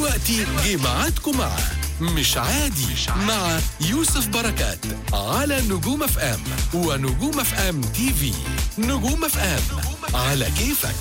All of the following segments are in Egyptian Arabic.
دلوقتي جه ميعادكم مع مش عادي مع يوسف بركات على نجوم اف ام ونجوم اف ام تي في نجوم اف ام على كيفك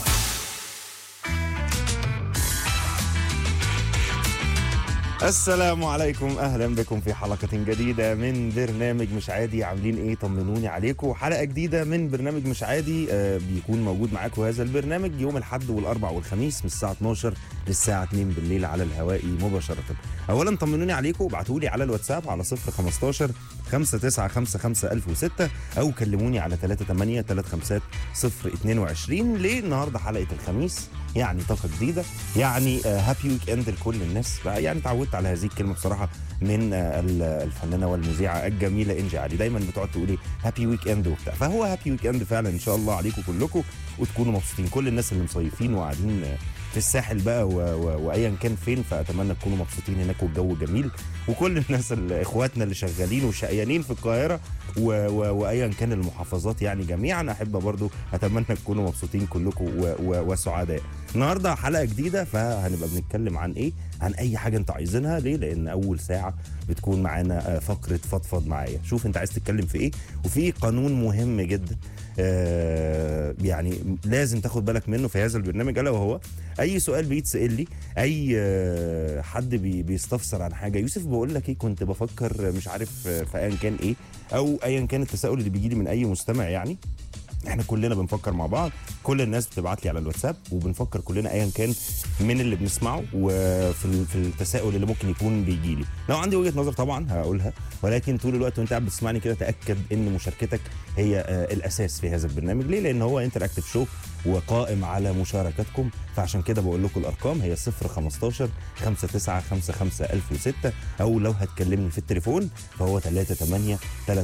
السلام عليكم اهلا بكم في حلقه جديده من برنامج مش عادي عاملين ايه طمنوني عليكم حلقه جديده من برنامج مش عادي آه بيكون موجود معاكم هذا البرنامج يوم الاحد والاربع والخميس من الساعه 12 للساعه 2 بالليل على الهواء مباشره اولا طمنوني عليكم وابعتوا لي على الواتساب على 015 5955006 او كلموني على 38 350 022 ليه النهارده حلقه الخميس يعني طاقه جديده يعني هابي ويك اند لكل الناس بقى يعني اتعودت على هذه الكلمه بصراحه من آه، ال- الفنانه والمذيعه الجميله انجي علي دايما بتقعد تقولي هابي ويك اند وبتاع فهو هابي ويك اند فعلا ان شاء الله عليكم كلكم وتكونوا مبسوطين كل الناس اللي مصيفين وقاعدين آه، في الساحل بقى و- و- وايا كان فين فاتمنى تكونوا مبسوطين هناك والجو جميل وكل الناس اللي اخواتنا اللي شغالين وشقيانين في القاهره و- و- وايا كان المحافظات يعني جميعا احب برضو اتمنى تكونوا مبسوطين كلكم و- و- وسعداء النهارده حلقه جديده فهنبقى بنتكلم عن ايه عن اي حاجه انتوا عايزينها ليه لان اول ساعه بتكون معانا آه، فقره فضفض معايا شوف انت عايز تتكلم في ايه وفي قانون مهم جدا آه، يعني لازم تاخد بالك منه في هذا البرنامج الا وهو اي سؤال بيتسال لي اي آه، حد بي بيستفسر عن حاجه يوسف بقول لك ايه كنت بفكر مش عارف آه، في ايا كان ايه او ايا كان التساؤل اللي بيجي لي من اي مستمع يعني احنا كلنا بنفكر مع بعض كل الناس بتبعت لي على الواتساب وبنفكر كلنا ايا كان من اللي بنسمعه وفي ال- في التساؤل اللي ممكن يكون بيجي لي لو عندي وجهه نظر طبعا هقولها ولكن طول الوقت وانت قاعد بتسمعني كده تاكد ان مشاركتك هي آه، الاساس في هذا البرنامج ليه لان هو انتراكتيف شو وقائم على مشاركتكم فعشان كده بقول لكم الارقام هي 015 5955006 او لو هتكلمني في التليفون فهو 38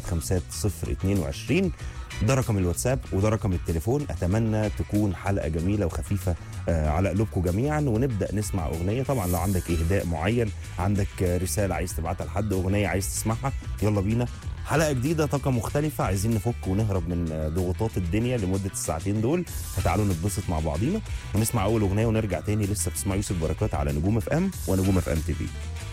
350 ده رقم الواتساب وده رقم التليفون اتمنى تكون حلقه جميله وخفيفه آه، على قلوبكم جميعا ونبدا نسمع اغنيه طبعا لو عندك اهداء معين عندك آه، رساله عايز تبعتها لحد اغنيه عايز تسمعها يلا بينا حلقه جديده طاقه مختلفه عايزين نفك ونهرب من آه، ضغوطات الدنيا لمده الساعتين دول فتعالوا نتبسط مع بعضينا ونسمع اول اغنيه ونرجع تاني لسه بتسمع يوسف بركات على نجوم اف ام ونجوم اف ام تي في